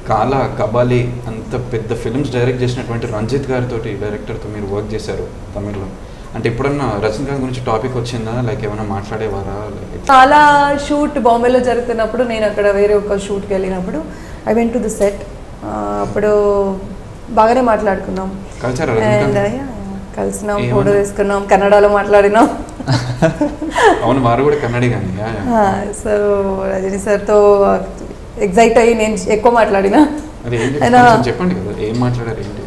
కాలా కబాలి అంత పెద్ద ఫిల్మ్స్ డైరెక్ట్ చేసినటువంటి రంజిత్ గారితో డైరెక్టర్తో మీరు వర్క్ చేశారు తమిళ్లో అంటే ఎప్పుడన్నా రజనీకాంత్ గురించి టాపిక్ వచ్చిందా లైక్ ఏమైనా మాట్లాడేవారా Like, చాలా షూట్ బాంబేలో జరుగుతున్నప్పుడు నేను అక్కడ వేరే ఒక షూట్కి వెళ్ళినప్పుడు I went to the set అప్పుడు బాగానే మాట్లాడుకున్నాం కలిసారా అండ్ రజనీకాంత్ కలిసినాం ఏమన్నా? ఫోటో తీసుకున్నాం కన్నడలో మాట్లాడినాం అవును వారు కూడా కన్నడి కానీ సో రజనీ సార్తో ఎగ్జైట్ అయ్యి నేను ఎక్కువ మాట్లాడినా అది ఏం చెప్ప- ఆయన- కొంచెం చెప్పండి కదా ఏం మాట్లాడారు ఏంటి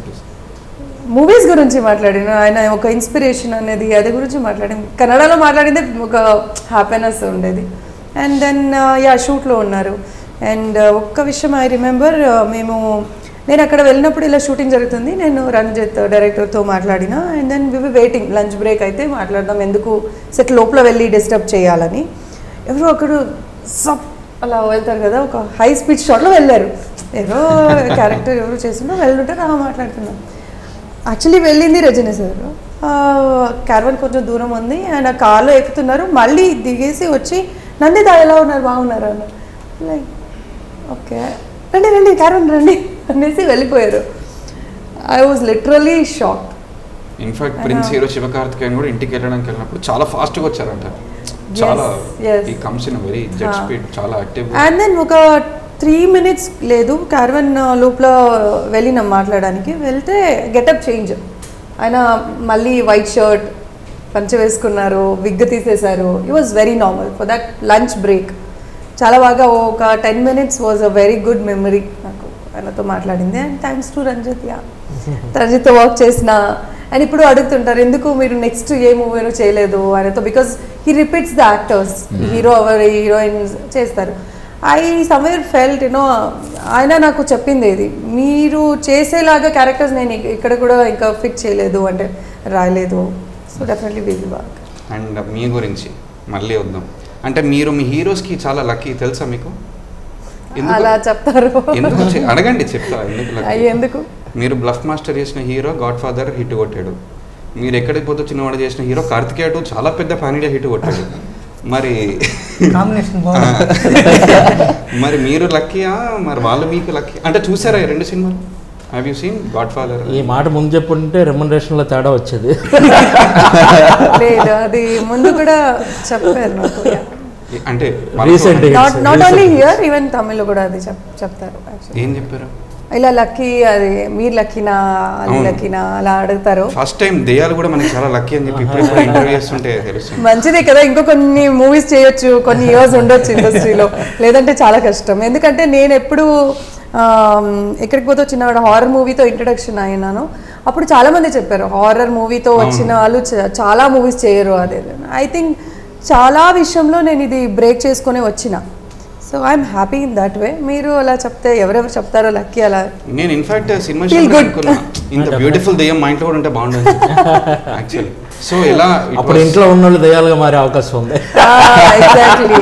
మూవీస్ గురించి మాట్లాడిన ఆయన ఒక ఇన్స్పిరేషన్ అనేది అది గురించి మాట్లాడింది కన్నడలో మాట్లాడింది ఒక హ్యాపీనెస్ ఉండేది అండ్ దెన్ యా షూట్లో ఉన్నారు అండ్ ఒక్క విషయం ఐ రిమెంబర్ మేము నేను అక్కడ వెళ్ళినప్పుడు ఇలా షూటింగ్ జరుగుతుంది నేను రంజిత్ డైరెక్టర్తో మాట్లాడిన and then we waiting lunch break అయితే మాట్లాడదాం ఎందుకు సెట్ లోపల వెళ్ళి డిస్టర్బ్ చేయాలని ఎవరో ఒకడు సప్ అలా వెళ్తారు కదా ఒక హై స్పీడ్ షాట్లో వెళ్ళారు ఎవరో క్యారెక్టర్ ఎవరు చేస్తుండో వెళ్తుంటే రా మాట్లాడుతున్నాం యాక్చువల్లీ వెళ్ళింది రజనీ సార్ క్యారవన్ కొంచెం దూరం ఉంది అండ్ ఆ కార్లో ఎక్కుతున్నారు మళ్ళీ దిగేసి వచ్చి నందిత ఎలా ఉన్నారు బాగున్నారు అన్న లైక్ ఓకే రండి రండి క్యారవన్ రండి అనేసి వెళ్ళిపోయారు I was literally shock in fact prince hero Sivakarthikeyan కూడా ఇంటికి వెళ్ళడానికి వెళ్ళినప్పుడు చాలా ఫాస్ట్గా వచ్చారంట చాలా yes. He comes in very jet Ah. Speed చాలా యాక్టివ్ అండ్ దెన్ ఒక త్రీ మినిట్స్ లేదు క్యారవన్ లోపల వెళ్ళినాం మాట్లాడడానికి వెళ్తే గెటప్ చేంజ్ ఆయన మళ్ళీ వైట్ షర్ట్ పంచ వేసుకున్నారు విగ్ తీసేశారు it was very normal for that lunch break చాలా బాగా ఒక ten minutes was a very good memory నాకు ఆయనతో మాట్లాడింది and thanks to Ranjith yeah రంజిత్తో వర్క్ చేసిన అండ్ ఇప్పుడు అడుగుతుంటారు ఎందుకు మీరు నెక్స్ట్ ఏ మూవీను చేయలేదు ఆయనతో because he repeats the actors hero or heroines చేస్తారు ఐ సమ్వేర్ ఫెల్ట్ యూనో ఆయన నాకు చెప్పింది ఇది మీరు చేసేలాగా క్యారెక్టర్స్ నేను ఇక- ఇక్కడ కూడా ఇంకా ఫిక్స్ చేయలేదు అంటే రాయలేదు so definitely will work and మీ గురించి మళ్ళీ వద్దాం అంటే మీరు మీ హీరోస్కి చాలా లక్కీ తెలుసా మీకు ఎందుకు? అలా చెప్తారు ఎందుకు చె- అడగండి చెప్తా ఎందుకు lucky? అయ్యి ఎందుకు మీరు బ్లఫ్ మాస్టర్ చేసిన హీరో గాడ్ ఫాదర్ హిట్ కొట్టాడు మీరు ఎక్కడికి పోతే చిన్నవాడు చేసిన హీరో కార్తికేయ టూ చాలా పెద్ద ఫ్యాన్ ఇండియా హిట్ కొట్టాడు మరి కాంబినేషన్ బాగుంది మరి మీరు లక్కీయా మరి వాళ్ళు మీకు లక్కీ అంటే చూసారా ఈ రెండు సినిమాలు have you seen Godfather ఈ మాట ముందు చెప్పుంటే రెమ్యునరేషన్లో తేడా వచ్చేది లేదు అది ముందు కూడా చెప్పారు నాకు అంటే Recent days. Not not only Recent. Here even తమిళ్లో కూడా అది చెప్ చెప్తారు actually. ఏం చెప్పారు ఇలా లక్కీ అది మీరు లక్కీనా అది అవును. లక్కీనా అలా అడుగుతారు ఫస్ట్ టైం దెయ్యాలు కూడా మనకి చాలా లక్కీ అని చెప్పి ఇప్పుడు ఇప్పుడు ఇంటర్వ్యూ చేస్తుంటే తెలుస్తుంది మంచిదే కదా ఇంకో కొన్ని మూవీస్ చేయొచ్చు కొన్ని ఇయర్స్ ఉండొచ్చు ఇండస్ట్రీలో లేదంటే చాలా కష్టం ఎందుకంటే నేను ఎప్పుడు ఆమ్, ఎక్కడికి పోతే వచ్చిన హారర్ మూవీతో ఇంట్రడక్షన్ అయినాను అప్పుడు చాలా మంది చెప్పారు హారర్ మూవీతో వచ్చిన వాళ్ళు చ- చాలా మూవీస్ చేయరు అదే ఐ థింక్ చాలా విషయంలో నేను ఇది బ్రేక్ చేసుకొని వచ్చిన so I'm happy in that way మీరు అలా చెప్తే ఎవరెవరు చెప్తారో లక్కీ అలా నేను ఇన్ఫాక్ట్ సినిమా Feel షూట్ good. అనుకున్నా ఇంత బ్యూటిఫుల్ దెయ్యం మా ఇంట్లో కూడా ఉంటే బాగుండదు యాక్చువల్లీ సో ఎలా అప్పుడు ఇంట్లో ఉన్న వాళ్ళు దయాలుగా మారే అవకాశం ఉంది ఎగ్జాక్ట్లీ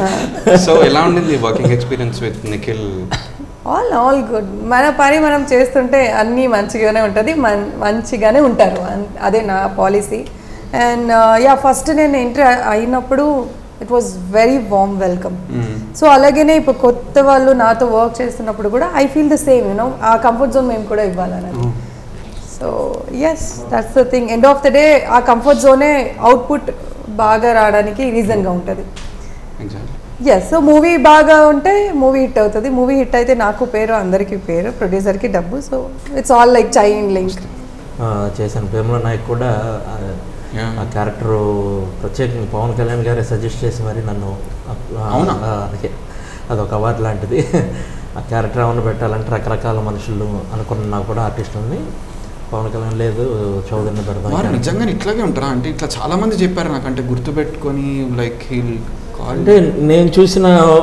సో ఎలా ఉండింది working experience with Nikhil all all good మన పని మనం చేస్తుంటే అన్నీ మంచిగానే ఉంటుంది మన్ మంచిగానే ఉంటారు అన్- అదే నా పాలసీ అండ్ యా ఫస్ట్ నేను ఎంటర్ అయినప్పుడు it was very warm welcome so అలాగనే ఇప్పుడు కొత్త వాళ్ళు నాతో వర్క్ చేస్తున్నప్పుడు కూడా I feel the same you know ఆ కంఫర్ట్ జోన్ మేము కూడా ఇవ్వాలన్నది so yes that's the thing end of the day ఆ కంఫర్ట్ జోనే అవుట్పుట్ బాగా రావడానికి రీజన్గా ఉంటుంది ఎగ్జాక్ట్లీ ఎస్ సో మూవీ బాగా ఉంటే మూవీ హిట్ అవుతుంది మూవీ హిట్ అయితే నాకు పేరు అందరికీ పేరు ప్రొడ్యూసర్కి డబ్బు so it's all like chain link ఆ, చేశాను ప్రేమల నాయక్ కూడా ఆ, Yeah. ఆ క్యారెక్టర్ ప్రత్యేకంగా పవన్ కళ్యాణ్ గారే సజెస్ట్ చేసి మరి నన్ను ఆ, అవునా? ఆ, అందుకే అదొక అవార్డు లాంటిది ఆ క్యారెక్టర్ ఏమైనా పెట్టాలంటే రకరకాల మనుషులు అనుకున్న నాకు కూడా ఆర్టిస్ట్ ఉంది పవన్ కళ్యాణ్ లేదు చౌదరిని పెడదాం వారు నిజంగా ఇట్లాగే ఉంటారా అంటే ఇట్లా చాలా మంది చెప్పారు నాకు అంటే గుర్తుపెట్టుకొని లైక్ హీల్ కాల్ అంటే నేను చూసిన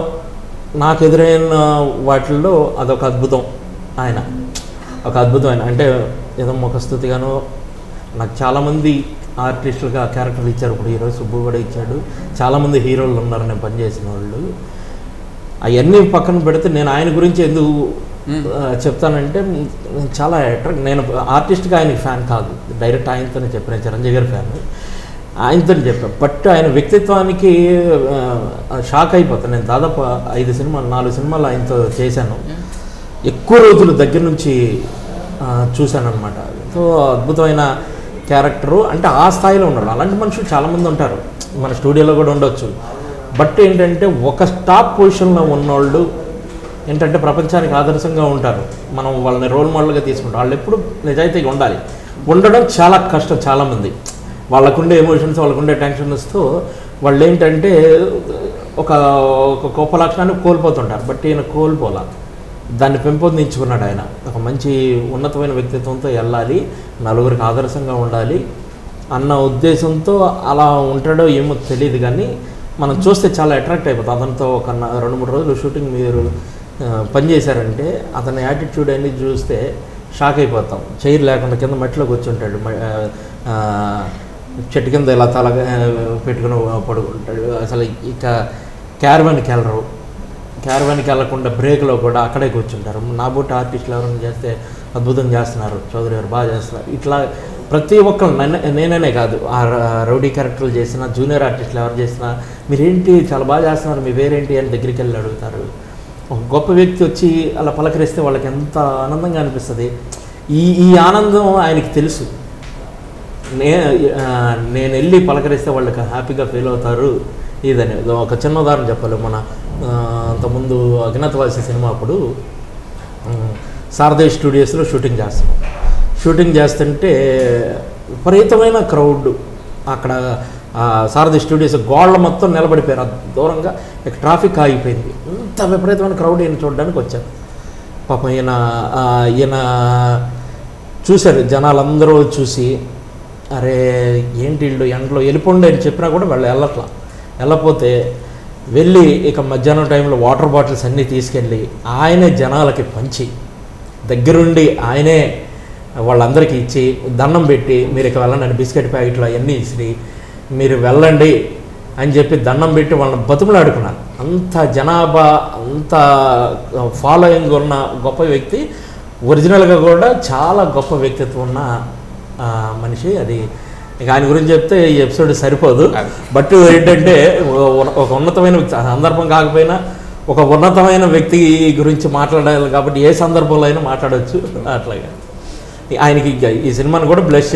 నాకు ఎదురైన వాటిల్లో అదొక అద్భుతం ఆయన ఒక అద్భుతం ఆయన అంటే ఏదో ముఖస్థుతిగాను నాకు చాలామంది ఆర్టిస్టులుగా క్యారెక్టర్లు ఇచ్చారు ఇప్పుడు హీరో సుబ్బు కూడా ఇచ్చాడు చాలామంది హీరోలు ఉన్నారు నేను పనిచేసిన వాళ్ళు అవన్నీ పక్కన పెడితే నేను ఆయన గురించి ఎందుకు ఆ, చెప్తానంటే నేను చాలా అట్రాక్ట్ నేను ఆర్టిస్ట్గా ఆయనకి ఫ్యాన్ కాదు డైరెక్ట్ ఆయనతోనే చెప్పాను చిరంజీవి గారి ఫ్యాన్ ఆయనతో చెప్పాను బట్ ఆయన వ్యక్తిత్వానికి ఆ, షాక్ అయిపోతాను నేను దాదాపు ఐదు సినిమాలు నాలుగు సినిమాలు ఆయనతో చేశాను ఎక్కువ రోజులు దగ్గర నుంచి చూశాను అనమాట సో అద్భుతమైన క్యారెక్టరు అంటే ఆ స్థాయిలో ఉన్నారు అలాంటి మనుషులు చాలామంది ఉంటారు మన స్టూడియోలో కూడా ఉండొచ్చు బట్ ఏంటంటే ఒక టాప్ పొజిషన్లో ఉన్నోళ్ళు ఏంటంటే ప్రపంచానికి ఆదర్శంగా ఉంటారు మనం వాళ్ళని రోల్ మోడల్గా తీసుకుంటాం వాళ్ళు ఎప్పుడు నిజాయితీగా ఉండాలి ఉండడం చాలా కష్టం చాలామంది వాళ్ళకుండే ఎమోషన్స్ వాళ్ళకుండే టెన్షన్స్తో వాళ్ళు ఏంటంటే ఒక ఒక గొప్ప లక్షణాన్ని కోల్పోతుంటారు బట్ ఈయన కోల్పోలా దాన్ని పెంపొందించుకున్నాడు ఆయన ఒక మంచి ఉన్నతమైన వ్యక్తిత్వంతో వెళ్ళాలి నలుగురికి ఆదర్శంగా ఉండాలి అన్న ఉద్దేశంతో అలా ఉంటాడో ఏమో తెలియదు కానీ మనం చూస్తే చాలా అట్రాక్ట్ అయిపోతుంది అతనితో ఒక న- రెండు మూడు రోజులు షూటింగ్ మీరు ఆ, పని చేశారంటే అతని యాటిట్యూడ్ అన్ని చూస్తే షాక్ అయిపోతాం చైర్ లేకుండా కింద మట్టిలో కూర్చుంటాడు మ- ఆ, ఆ, చెట్టు కింద ఇలా తల పెట్టుకుని పడుకుంటాడు అసలు ఇక క్యారవాన్కి వెళ్ళరు క్యారవాన్కి వెళ్ళకుండా బ్రేక్లో కూడా అక్కడే కూర్చుంటారు నా బుట్టి ఆర్టిస్టులు ఎవరైనా చేస్తే అద్భుతం చేస్తున్నారు చౌదరి గారు బాగా చేస్తున్నారు ఇట్లా ప్రతి ఒక్కరు నన్ను నేననే కాదు ఆ ర- రౌడీ క్యారెక్టర్లు చేసిన జూనియర్ ఆర్టిస్టులు ఎవరు చేసినా మీరేంటి చాలా బాగా చేస్తున్నారు మీ పేరేంటి అని దగ్గరికి వెళ్ళి అడుగుతారు ఒక గొప్ప వ్యక్తి వచ్చి అలా పలకరిస్తే వాళ్ళకి ఎంత ఆనందంగా అనిపిస్తుంది ఈ ఈ ఆనందం ఆయనకి తెలుసు నే ఆ, నేను వెళ్ళి పలకరిస్తే వాళ్ళకి హ్యాపీగా ఫీల్ అవుతారు ఇదని ఒక చిన్న ఉదాహరణ చెప్పాలి మన ఆ, అంతకుముందు అజ్ఞాతవాసి సినిమా అప్పుడు ఉమ్, శారదయ్య స్టూడియోస్లో షూటింగ్ చేస్తున్నాం షూటింగ్ చేస్తుంటే విపరీతమైన క్రౌడ్ అక్కడ ఆ, శారదయ్య స్టూడియోస్ గోళ్ళ మొత్తం నిలబడిపోయారు ఆ దూరంగా ఇక ట్రాఫిక్ ఆగిపోయింది ఇంత విపరీతమైన క్రౌడ్ ఈయన చూడడానికి వచ్చారు పాపం ఈయన ఆ, ఈయన చూశారు జనాలందరూ చూసి అరే ఏంటి వీళ్ళు ఎండలో వెళ్ళిపోండి అని చెప్పినా కూడా వాళ్ళు వెళ్ళట్లా వెళ్ళపోతే వెళ్ళి ఇక మధ్యాహ్నం టైంలో వాటర్ బాటిల్స్ అన్నీ తీసుకెళ్ళి ఆయనే జనాలకి పంచి దగ్గరుండి ఆయనే వాళ్ళందరికీ ఇచ్చి దండం పెట్టి మీరు ఇక వెళ్ళండి అని బిస్కెట్ ప్యాకెట్లు అవన్నీ ఇచ్చి మీరు వెళ్ళండి అని చెప్పి దండం పెట్టి వాళ్ళని బతుములాడుకున్నారు అంత జనాభా అంత ఫాలోయింగ్ ఉన్న గొప్ప వ్యక్తి ఒరిజినల్గా కూడా చాలా గొప్ప వ్యక్తిత్వం ఉన్న ఆ, మనిషి అది ఇక ఆయన గురించి చెప్తే ఈ ఎపిసోడ్ సరిపోదు అది. బట్ ఏంటంటే ఒక- ఒక ఉన్నతమైన వ్యక్తి ఆ సందర్భం కాకపోయినా ఒక ఉన్నతమైన వ్యక్తి గురించి మాట్లాడాలి కాబట్టి ఏ సందర్భంలో అయినా మాట్లాడవచ్చు అట్లాగా ఆయనకి ఇక ఈ సినిమాని కూడా బ్లెస్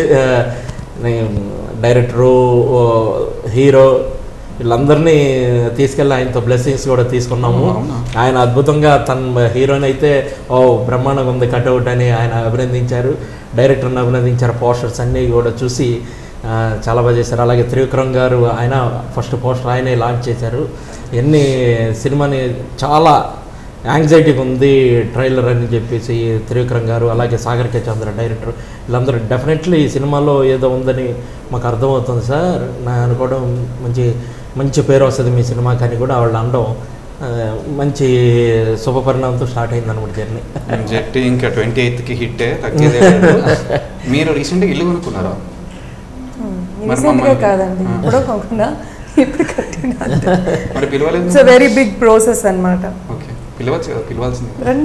డైరెక్టరు హీరో వీళ్ళందరినీ తీసుకెళ్ళి ఆయనతో బ్లెస్సింగ్స్ కూడా తీసుకున్నాము అవునా? ఆయన అద్భుతంగా తన హీరోని అయితే ఓ బ్రహ్మాండంగా ఉంది కట్అవుట్ అని ఆయన అభినందించారు డైరెక్టర్ని అభినందించారు పోస్టర్స్ అన్నీ కూడా చూసి ఆ, చాలా బాగా చేశారు అలాగే త్రివిక్రమ్ గారు ఆయన ఫస్ట్ పోస్టర్ ఆయనే లాంచ్ చేశారు ఎన్ని సినిమాని చాలా యాంగ్జైటీగా ఉంది ట్రైలర్ అని చెప్పేసి త్రివిక్రమ్ గారు అలాగే సాగర్ కే చంద్ర డైరెక్టర్ వీళ్ళందరూ డెఫినెట్లీ ఈ సినిమాలో ఏదో ఉందని మాకు అర్థమవుతుంది సార్ నా అనుకోవడం మంచి మంచి పేరు వస్తుంది మీ సినిమా కానీ కూడా వాళ్ళు అనడం ఆ, మంచి శుభ పరిణామంతో స్టార్ట్ అయింది అనమాట జర్నీ జెట్టి ఇంకా ట్వంటీ ఎయిత్కి హిట్టే తగ్గేదే లేదు. మీరు రీసెంట్గా ఇల్లు కొనుక్కున్నారా మరి రీసెంట్గా మమ్మల్ని- కాదండి ఆ. ఇప్పుడు కాకుండా ఇప్పుడు కట్టిన మరి పిలవలేదు it's a very big process అన్నమాట ఓకే పిలవచ్చు కదా పిలవాల్సింది రండి